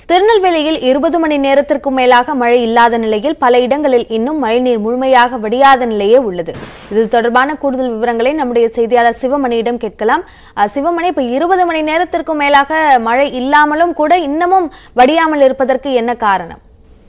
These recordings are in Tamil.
திருநெல்வேலியில் இருபது மணி நேரத்திற்கும் மேலாக மழை இல்லாத நிலையில் பல இடங்களில் இன்னும் மழைநீர் முழுமையாக வடியாத நிலையே உள்ளது இது தொடர்பான கூடுதல் விவரங்களை நம்முடைய செய்தியாளர் சிவமணியிடம் கேட்கலாம் அஹ், சிவமணி இப்ப இருபது மணி நேரத்திற்கும் மேலாக மழை இல்லாமலும் கூட இன்னமும் வடியாமல் இருப்பதற்கு என்ன காரணம்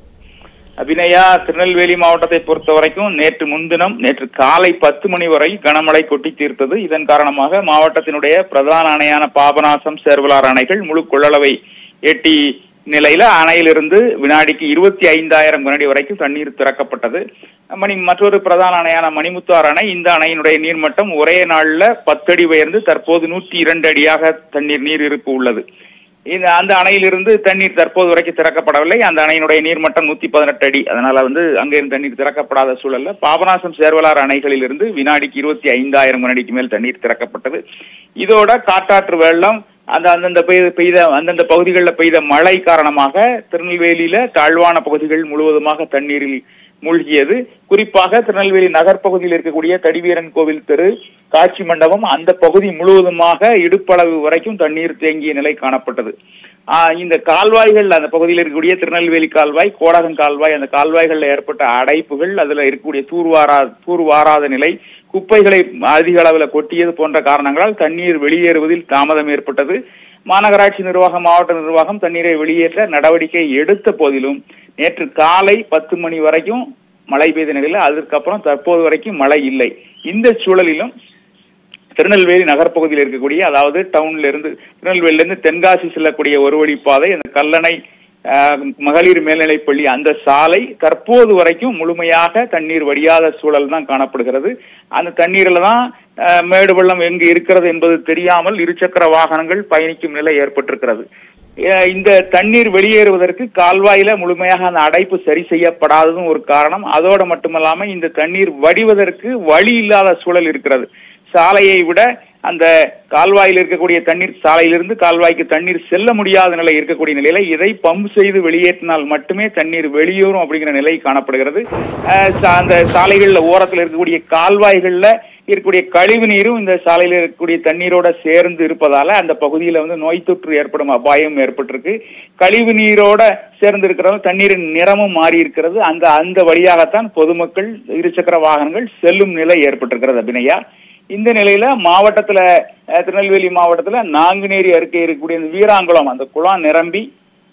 அபிநயா திருநெல்வேலி மாவட்டத்தை பொறுத்த வரைக்கும் நேற்று முன்தினம் நேற்று காலை பத்து மணி வரை கனமழை கொட்டி தீர்த்தது இதன் காரணமாக மாவட்டத்தினுடைய பிரதான அணையான பாபநாசம் சேர்வலார் அணைகள் முழு கொள்ளளவை எட்டி நிலையில அணையிலிருந்து வினாடிக்கு இருபத்தி ஐந்தாயிரம் கனடி வரைக்கும் தண்ணீர் திறக்கப்பட்டது மணி மற்றொரு பிரதான அணையான மணிமுத்தாறு அணை இந்த அணையினுடைய நீர்மட்டம் ஒரே நாள்ல பத்தடி உயர்ந்து தற்போது நூற்றி இரண்டு அடியாக தண்ணீர் நீர் இருப்பு உள்ளது இந்த அந்த அணையிலிருந்து தண்ணீர் தற்போது வரைக்கும் திறக்கப்படவில்லை அந்த அணையினுடைய நீர்மட்டம் நூத்தி பதினெட்டு அடி அதனால வந்து அங்கிருந்து தண்ணீர் திறக்கப்படாத சூழல்ல பாபநாசம் சேர்வலார் அணைகளிலிருந்து வினாடிக்கு இருபத்தி ஐந்தாயிரம் கனடிக்கு மேல் தண்ணீர் திறக்கப்பட்டது இதோட காட்டாற்று வெள்ளம் அந்த அந்தந்த பெய்த பெய்த அந்தந்த பகுதிகளில் பெய்த மழை காரணமாக திருநெல்வேலியில தாழ்வான பகுதிகள் முழுவதுமாக தண்ணீரில் மூழ்கியது குறிப்பாக திருநெல்வேலி நகர்ப்பகுதியில் இருக்கக்கூடிய தடிவீரன் கோவில் தெரு காட்சி மண்டபம் அந்த பகுதி முழுவதுமாக இடுப்பளவு வரைக்கும் தண்ணீர் தேங்கிய நிலை காணப்பட்டது ஆஹ் இந்த கால்வாய்கள் அந்த பகுதியில் இருக்கக்கூடிய திருநெல்வேலி கால்வாய் கோடகம் கால்வாய் அந்த கால்வாய்களில் ஏற்பட்ட அடைப்புகள் அதுல இருக்கக்கூடிய தூர்வாரா தூர்வாராத நிலை குப்பைகளை அதிக அளவில் கொட்டியது போன்ற காரணங்களால் தண்ணீர் வெளியேறுவதில் தாமதம் ஏற்பட்டது மாநகராட்சி நிர்வாகம் மாவட்ட நிர்வாகம் தண்ணீரை வெளியேற்ற நடவடிக்கை எடுத்த போதிலும் நேற்று காலை பத்து மணி வரைக்கும் மழை பெய்த நிலையில் அதற்கப்புறம் தற்போது வரைக்கும் மழை இல்லை இந்த சூழலிலும் திருநெல்வேலி நகர்ப்பகுதியில் இருக்கக்கூடிய அதாவது டவுன்ல இருந்து திருநெல்வேலியில இருந்து தென்காசி செல்லக்கூடிய ஒரு வழிப்பாதை அந்த கல்லணை ஆஹ், மகளிர் மேல்நிலைப் பள்ளி அந்த சாலை தற்போது வரைக்கும் முழுமையாக தண்ணீர் வடியாத சூழல் தான் காணப்படுகிறது அந்த தண்ணீரில் தான் ஆஹ், மேடு வெள்ளம் எங்கு இருக்கிறது என்பது தெரியாமல் இருசக்கர வாகனங்கள் பயணிக்கும் நிலை ஏற்பட்டிருக்கிறது அஹ், இந்த தண்ணீர் வெளியேறுவதற்கு கால்வாயில முழுமையாக அந்த அடைப்பு சரி செய்யப்படாததும் ஒரு காரணம் அதோடு மட்டுமல்லாம இந்த தண்ணீர் வடிவதற்கு வழி இல்லாத சூழல் இருக்கிறது சாலையை விட அந்த கால்வாயில் இருக்கக்கூடிய தண்ணீர் சாலையிலிருந்து கால்வாய்க்கு தண்ணீர் செல்ல முடியாத நிலை இருக்கக்கூடிய நிலையில இதை பம்ப் செய்து வெளியேற்றினால் மட்டுமே தண்ணீர் வெளியேறும் அப்படிங்கிற நிலை காணப்படுகிறது அஹ் சா- அந்த சாலைகள்ல ஓரத்தில் இருக்கக்கூடிய கால்வாய்கள்ல இருக்கக்கூடிய கழிவு நீரும் இந்த சாலையில் இருக்கக்கூடிய தண்ணீரோட சேர்ந்து இருப்பதால அந்த பகுதியில வந்து நோய் தொற்று ஏற்படும் அபாயம் ஏற்பட்டிருக்கு கழிவு நீரோட சேர்ந்து இருக்கிறதால தண்ணீரின் நிறமும் மாறி இருக்கிறது அந்த அந்த வழியாகத்தான் பொதுமக்கள் இருசக்கர வாகனங்கள் செல்லும் நிலை ஏற்பட்டிருக்கிறது அபிநயா இந்த நிலையில மாவட்டத்துல அஹ், திருநெல்வேலி மாவட்டத்துல நாங்குநேரி அருகே இருக்கக்கூடிய இந்த வீராங்குளம் அந்த குளம் நிரம்பி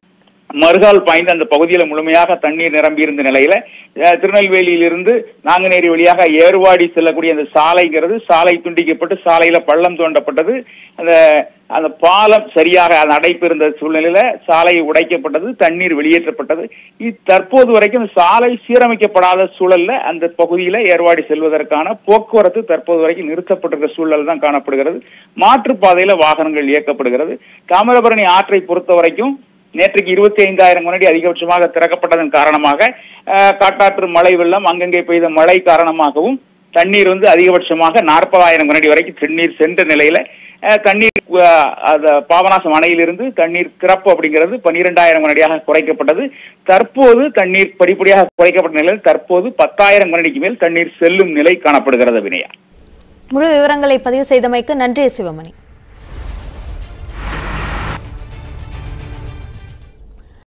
மறுகால் பாய்ந்து அந்த பகுதியில முழுமையாக தண்ணீர் நிரம்பி இருந்த நிலையில அஹ், திருநெல்வேலியிலிருந்து நாங்குநேரி வழியாக ஏர்வாடி செல்லக்கூடிய அந்த சாலைங்கிறது சாலை துண்டிக்கப்பட்டு சாலையில பள்ளம் தோண்டப்பட்டது அந்த அந்த பாலம் சரியாக அந்த அடைப்பு இருந்த சூழ்நிலையில சாலை உடைக்கப்பட்டது தண்ணீர் வெளியேற்றப்பட்டது இது தற்போது வரைக்கும் இந்த சாலை சீரமைக்கப்படாத சூழல்ல அந்த பகுதியில ஏர்வாடி செல்வதற்கான போக்குவரத்து தற்போது வரைக்கும் நிறுத்தப்பட்டிருக்க சூழல் தான் காணப்படுகிறது மாற்றுப்பாதையில வாகனங்கள் இயக்கப்படுகிறது தாமிரபரணி ஆற்றை பொறுத்த வரைக்கும் நேற்றுக்கு இருபத்தி ஐந்தாயிரம் முன்னாடி அதிகபட்சமாக திறக்கப்பட்டதன் காரணமாக அஹ், காட்டாற்று மழை வெள்ளம் அங்கங்கே பெய்த மழை காரணமாகவும் தண்ணீர் வந்து அதிகபட்சமாக நாற்பதாயிரம் கனடி வரைக்கும் தண்ணீர் சென்ற நிலையில அஹ், தண்ணீர் அஹ், அந்த பாபநாசம் அணையிலிருந்து தண்ணீர் திறப்பு அப்படிங்கிறது பன்னிரெண்டாயிரம் கனடியாக குறைக்கப்பட்டது தற்போது தண்ணீர் படிப்படியாக குறைக்கப்பட்ட நிலையில் தற்போது பத்தாயிரம் கனடிக்கு மேல் தண்ணீர் செல்லும் நிலை காணப்படுகிறது வினயா முழு விவரங்களை பதிவு செய்தமைக்கு நன்றி சிவமணி